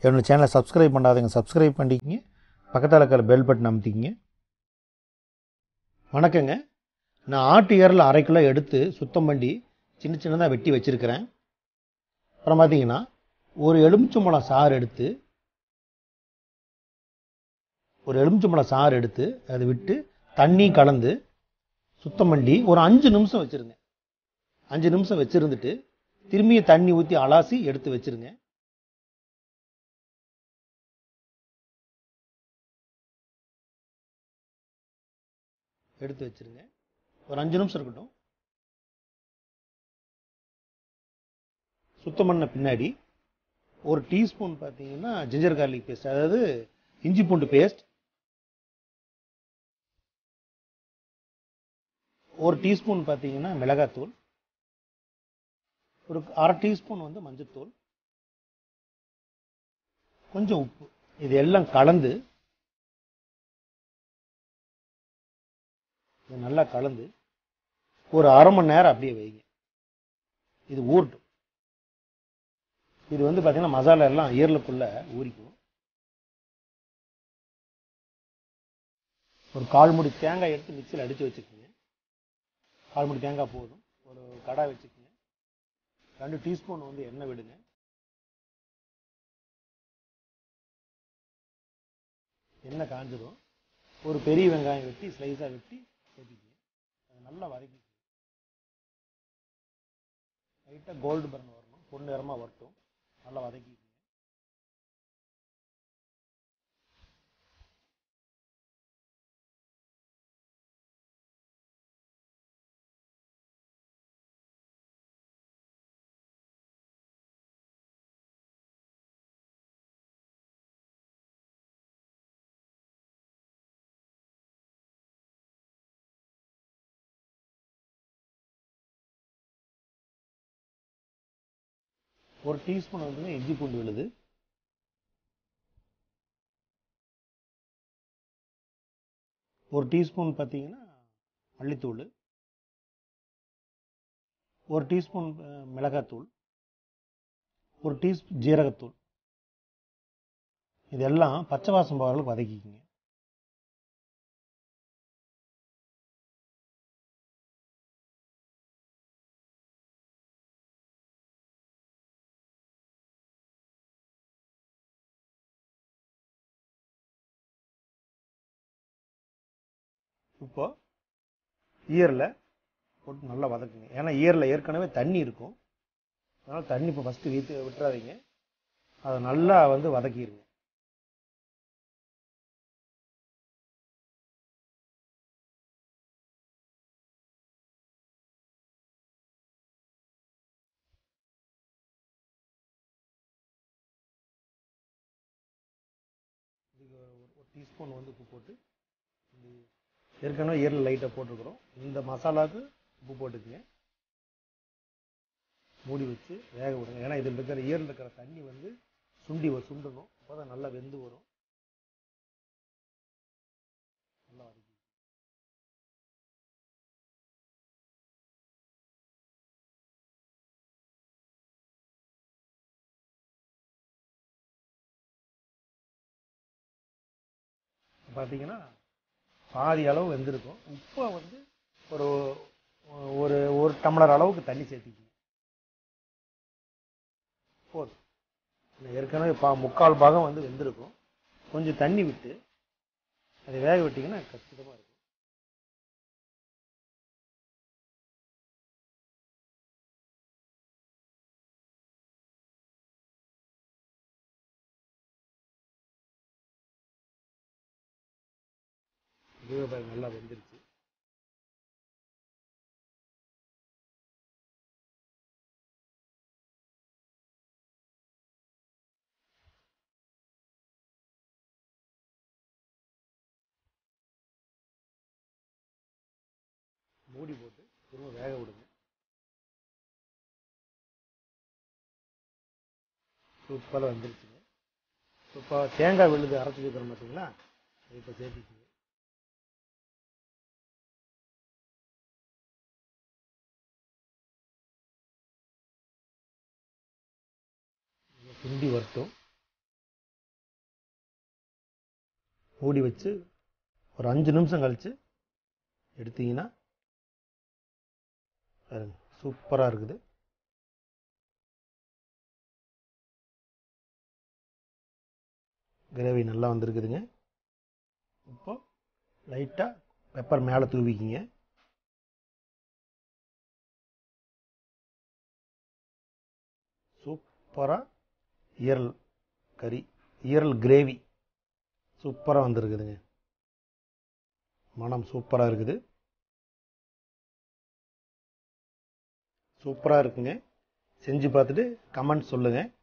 என்னோட சேனலை சப்ஸ்கிரைப் பண்ணாதவங்க சப்ஸ்கிரைப் பண்ணிக்கிங்க பக்கத்தில் இருக்கிற பெல் பட்டன் அமைத்திக்கிங்க வணக்கங்க நான் ஆட்டு ஏரில் அரை கிலோ எடுத்து சுத்தம் பண்ணி சின்ன சின்னதாக வெட்டி வச்சுருக்கிறேன் அப்புறம் பார்த்தீங்கன்னா ஒரு எலுமிச்சம்பழம் சாறு எடுத்து ஒரு எலுமிச்சம்பழம் சாறு எடுத்து அதை விட்டு தண்ணி கலந்து சுத்தம் பண்ணி ஒரு அஞ்சு நிமிஷம் வச்சுருங்க அஞ்சு நிமிஷம் வச்சுருந்துட்டு திரும்பியும் தண்ணி ஊற்றி அலாசி எடுத்து வச்சிருங்க எடுத்து வச்சிருங்க ஒரு அஞ்சு நிமிஷம் இருக்கட்டும் சுத்தம் பண்ண பின்னாடி ஒரு டீஸ்பூன் பார்த்தீங்கன்னா ஜிஞ்சர் கார்லிக் பேஸ்ட் அதாவது இஞ்சி பூண்டு பேஸ்ட் ஒரு டீஸ்பூன் பார்த்தீங்கன்னா மிளகாத்தூள் ஒரு அரை டீஸ்பூன் வந்து மஞ்சத்தூள் கொஞ்சம் உப்பு இது எல்லாம் கலந்து இது நல்லா கலந்து ஒரு அரை மணி நேரம் அப்படியே வைங்க இது ஊறட்டும் இது வந்து பார்த்தீங்கன்னா மசாலா எல்லாம் ஈரலுக்குள்ள ஊறிக்கும் ஒரு கால் முடி தேங்காய் எடுத்து மிக்சியில் அடித்து வச்சுக்கோங்க கால் முடி தேங்காய் போதும் ஒரு கடாய் வச்சுக்கோங்க ரெண்டு டீஸ்பூன் வந்து எண்ணெய் விடுங்க எண்ணெய் காஞ்சதும் ஒரு பெரிய வெங்காயம் வெட்டி ஸ்லைஸாக வெட்டி சேர்த்திக்கங்க அதை நல்லா வதக்கி லைட்டாக கோல்டு பர்ன் வரணும் பொண்ணு நிறமாக வரட்டும் நல்லா வதக்கிக்கங்க ஒரு டீஸ்பூன் வந்து இஞ்சி பூண்டு விழுது ஒரு டீஸ்பூன் பார்த்தீங்கன்னா மல்லித்தூள் ஒரு டீஸ்பூன் அஹ், மிளகாத்தூள் ஒரு டீஸ்பூன் ஜீரகத்தூள் இதெல்லாம் பச்சை வாசம் போகிறதுக்கு வதக்கிக்கிங்க இப்போ ஈரில் போட்டு நல்லா வதக்குங்க ஏன்னா ஈரில் ஏற்கனவே தண்ணி இருக்கும் அதனால் தண்ணி இப்போ ஃபஸ்ட்டு வீத்து விட்டுறாதீங்க அதை நல்லா வந்து வதக்கிடுங்க இதுக்கு ஒரு ஒரு டீஸ்பூன் வந்து உப்பு போட்டு இந்த ஏற்கனவே ஈரல் லைட்டாக போட்டிருக்கிறோம் இந்த மசாலாவுக்கு உப்பு போட்டுக்குங்க மூடி வச்சு வேக விடுங்க ஏன்னா இதில் இருக்கிற ஈரல் இருக்கிற தண்ணி வந்து சுண்டி வ- சுண்டணும் அப்போ தான் நல்லா வெந்து வரும் நல்லா வதக்கி பார்த்தீங்கன்னா பாதி அளவு வெந்திருக்கும் உப்பை வந்து ஒரு ஒரு ஒரு டம்ளர் அளவுக்கு தண்ணி சேர்த்திக்கிங்க போதும் இந்த ஏற்கனவே பா முக்கால் பாகம் வந்து வெந்திருக்கும் கொஞ்சம் தண்ணி விட்டு அதை வேக விட்டிங்கன்னா கச்சிதமாக இருக்கும் இதுவே பாருங்க நல்லா வெந்துருச்சு மூடி போட்டு திரும்ப வேக விடுங்க சூப்பராக வந்துருச்சுங்க இப்போ தேங்காய் விழுது அரைச்சி வைக்கிறோம் பார்த்தீங்களா அதை இப்போ சேர்த்திக்கிங்க இது கிண்டி வரட்டும் மூடி வச்சு ஒரு அஞ்சு நிமிஷம் கழித்து எடுத்தீங்கன்னா பாருங்க சூப்பராக இருக்குது கிரேவி நல்லா வந்திருக்குதுங்க இப்போ லைட்டாக பெப்பர் மேலே தூவிக்கிங்க சூப்பராக ஈரல் கறி ஈரல் கிரேவி சூப்பராக வந்திருக்குதுங்க மனம் சூப்பராக இருக்குது சூப்பராக இருக்குங்க செஞ்சு பார்த்துட்டு கமெண்ட் சொல்லுங்கள்